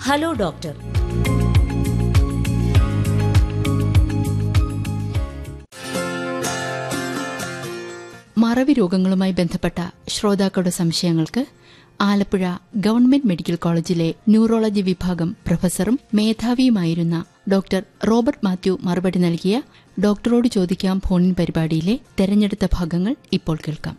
hello doctor മറവി രോഗങ്ങളുമായി ബന്ധപ്പെട്ട ശ്രോതാക്കളുടെ സംശയങ്ങൾക്ക് ആലപ്പുഴ ഗവൺമെന്റ് മെഡിക്കൽ കോളേജിലെ ന്യൂറോളജി വിഭാഗം പ്രൊഫസറും മേധാവിയുമായിരുന്ന ഡോക്ടർ റോബർട്ട് മാത്യു മറുപടി നൽകിയ ഡോക്ടറോട് ചോദിക്കാം ഫോണിൻ പരിപാടിയിലെ തെരഞ്ഞെടുത്ത ഭാഗങ്ങൾ ഇപ്പോൾ കേൾക്കാം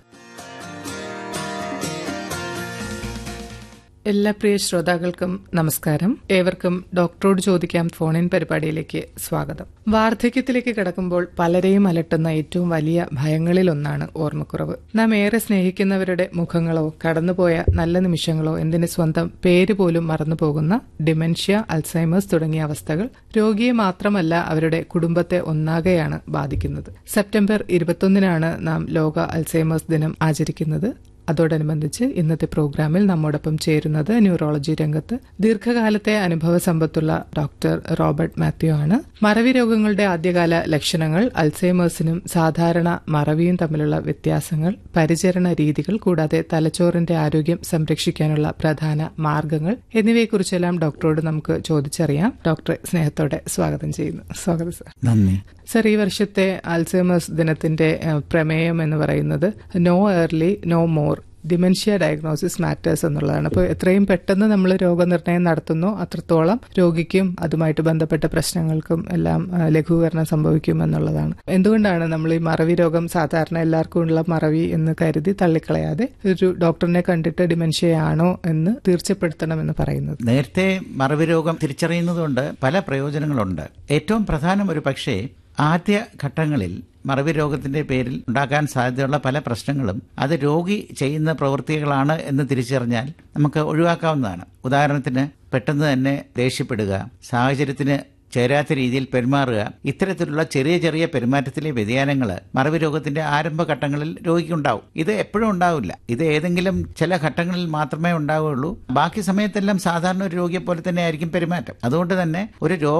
എല്ലാ പ്രിയ ശ്രോതാക്കൾക്കും നമസ്കാരം ഏവർക്കും ഡോക്ടറോട് ചോദിക്കാം ഫോണിൻ പരിപാടിയിലേക്ക് സ്വാഗതം വാർദ്ധക്യത്തിലേക്ക് കടക്കുമ്പോൾ പലരെയും അലട്ടുന്ന ഏറ്റവും വലിയ ഭയങ്ങളിലൊന്നാണ് ഓർമ്മക്കുറവ് നാം ഏറെ സ്നേഹിക്കുന്നവരുടെ മുഖങ്ങളോ കടന്നുപോയ നല്ല നിമിഷങ്ങളോ എന്തിന് സ്വന്തം പേര് പോലും മറന്നുപോകുന്ന ഡിമെൻഷ്യ അൽസൈമേഴ്സ് തുടങ്ങിയ അവസ്ഥകൾ രോഗിയെ മാത്രമല്ല അവരുടെ കുടുംബത്തെ ഒന്നാകെയാണ് ബാധിക്കുന്നത് സെപ്റ്റംബർ ഇരുപത്തൊന്നിനാണ് നാം ലോക അൽസൈമേഴ്സ് ദിനം ആചരിക്കുന്നത് അതോടനുബന്ധിച്ച് ഇന്നത്തെ പ്രോഗ്രാമിൽ നമ്മോടൊപ്പം ചേരുന്നത് ന്യൂറോളജി രംഗത്ത് ദീർഘകാലത്തെ അനുഭവ സമ്പത്തുള്ള ഡോക്ടർ റോബർട്ട് മാത്യു ആണ് മറവി രോഗങ്ങളുടെ ആദ്യകാല ലക്ഷണങ്ങൾ അൽസൈമേഴ്സിനും സാധാരണ മറവിയും തമ്മിലുള്ള വ്യത്യാസങ്ങൾ പരിചരണ രീതികൾ കൂടാതെ തലച്ചോറിന്റെ ആരോഗ്യം സംരക്ഷിക്കാനുള്ള പ്രധാന മാർഗങ്ങൾ എന്നിവയെക്കുറിച്ചെല്ലാം ഡോക്ടറോട് നമുക്ക് ചോദിച്ചറിയാം ഡോക്ടറെ സ്നേഹത്തോടെ സ്വാഗതം ചെയ്യുന്നു സ്വാഗതം സർ നന്ദി സർ ഈ വർഷത്തെ ആൽസൈമേഴ്സ് ദിനത്തിന്റെ ഏഹ്, പ്രമേയം എന്ന് പറയുന്നത് no early no more dementia diagnosis matters എന്നുള്ളതാണ് അപ്പോൾ എത്രയും പെട്ടെന്ന് നമ്മൾ രോഗനിർണയം നടത്തുന്നു അത്രത്തോളം രോഗിക്കും അതുമായിട്ട് ബന്ധപ്പെട്ട പ്രശ്നങ്ങൾക്കും എല്ലാം ആ, ലഘൂകരണം സംഭവിക്കും എന്നുള്ളതാണ് എന്തുകൊണ്ടാണ് നമ്മൾ ഈ മറവി രോഗം സാധാരണ എല്ലാവർക്കും ഉള്ള മറവി എന്ന് കരുതി തള്ളിക്കളയാതെ ഒരു ഡോക്ടറിനെ കണ്ടിട്ട് ഡിമെൻഷ്യയാണോ എന്ന് തീർച്ചപ്പെടുത്തണമെന്ന് പറയുന്നത് നേരത്തെ മറവി രോഗം തിരിച്ചറിയുന്നതുകൊണ്ട് പല പ്രയോജനങ്ങളുണ്ട് ഏറ്റവും പ്രധാനം ഒരു പക്ഷേ ആദ്യ ഘട്ടങ്ങളിൽ മറവി രോഗത്തിന്റെ പേരിൽ ഉണ്ടാക്കാൻ സാധ്യതയുള്ള പല പ്രശ്നങ്ങളും അത് രോഗി ചെയ്യുന്ന പ്രവൃത്തികളാണ് എന്ന് തിരിച്ചറിഞ്ഞാൽ നമുക്ക് ഒഴിവാക്കാവുന്നതാണ് ഉദാഹരണത്തിന് പെട്ടെന്ന് തന്നെ ദേഷ്യപ്പെടുക സാഹചര്യത്തിന് ചേരാത്ത രീതിയിൽ പെരുമാറുക ഇത്തരത്തിലുള്ള ചെറിയ ചെറിയ പെരുമാറ്റത്തിലെ വ്യതിയാനങ്ങൾ മറവി രോഗത്തിന്റെ ആരംഭഘട്ടങ്ങളിൽ രോഗിക്കുണ്ടാവും ഇത് എപ്പോഴും ഉണ്ടാവില്ല ഇത് ഏതെങ്കിലും ചില ഘട്ടങ്ങളിൽ മാത്രമേ ഉണ്ടാവുകയുള്ളൂ ബാക്കി സമയത്തെല്ലാം സാധാരണ ഒരു രോഗിയെ പോലെ തന്നെ ആയിരിക്കും പെരുമാറ്റം അതുകൊണ്ട് തന്നെ ഒരു രോഗ